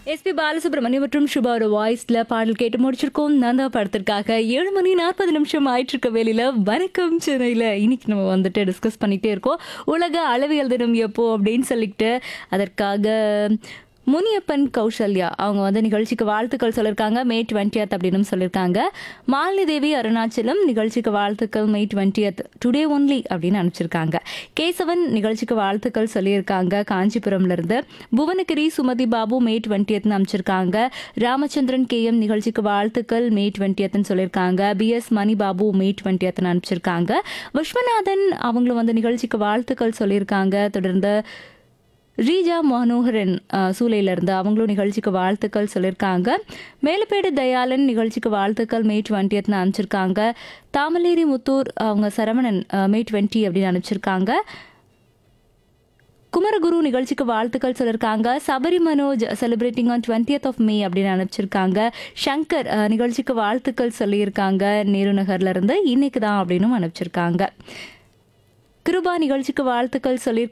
SP Balasubramaniam மற்றும் சுபாவோட வாய்ஸ்ல பாடல் கேட்டு முடிச்சிருக்கோம் நந்தா படத்திற்காக ஏழு மணி நாற்பது நிமிஷம் ஆயிட்டு இருக்க வேலையில வணக்கம் சென்னையில இன்னைக்கு நம்ம வந்துட்டு டிஸ்கஸ் பண்ணிட்டே இருக்கோம் உலக அளவியல் தினம் எப்போ அப்படின்னு சொல்லிட்டு அதற்காக முனியப்பன் கௌசல்யா அவங்க வந்து நிகழ்ச்சிக்கு வாழ்த்துக்கள் சொல்லியிருக்காங்க மே டுவெண்ட்டியத் அப்படின்னு சொல்லியிருக்காங்க மாலினி தேவி அருணாச்சலம் நிகழ்ச்சிக்கு வாழ்த்துக்கள் மே டுவெண்ட்டியத் டுடே ஒன்லி அப்படின்னு அனுப்பிச்சிருக்காங்க கேசவன் நிகழ்ச்சிக்கு வாழ்த்துக்கள் சொல்லியிருக்காங்க காஞ்சிபுரம்ல இருந்து புவனகிரி சுமதி பாபு மே டுவெண்ட்டியத்னு அனுப்பிச்சிருக்காங்க ராமச்சந்திரன் கே எம் நிகழ்ச்சிக்கு வாழ்த்துக்கள் மே டுவெண்ட்டியத்னு சொல்லியிருக்காங்க பிஎஸ் மணி பாபு மே டுவெண்ட்டியத்னு அனுப்பிச்சிருக்காங்க விஸ்வநாதன் அவங்களும் வந்து நிகழ்ச்சிக்கு வாழ்த்துக்கள் சொல்லியிருக்காங்க தொடர்ந்து ரீஜா மனோகரன் அஹ், சூலையில இருந்து அவங்களும் நிகழ்ச்சிக்கு வாழ்த்துக்கள் சொல்லியிருக்காங்க மேலப்பேடு தயாளன் நிகழ்ச்சிக்கு வாழ்த்துக்கள் மே டுவெண்ட்டியத்னு அனுப்பிச்சிருக்காங்க தாமலேரி முத்தூர் அவங்க சரவணன் அஹ், மே டுவெண்ட்டி அப்படின்னு அனுப்பிச்சிருக்காங்க குமரகுரு நிகழ்ச்சிக்கு வாழ்த்துக்கள் சொல்லியிருக்காங்க Sabari Manoj celebrating on twentieth of May அப்படின்னு அனுப்பிச்சிருக்காங்க சங்கர் அஹ், நிகழ்ச்சிக்கு வாழ்த்துக்கள் சொல்லியிருக்காங்க நேரு நகர்ல இருந்து இன்னைக்கு தான் அப்படின்னு அனுப்பிச்சிருக்காங்க கிருபா நிகழ்ச்சிக்கு வாழ்த்துக்கள் சொல்லி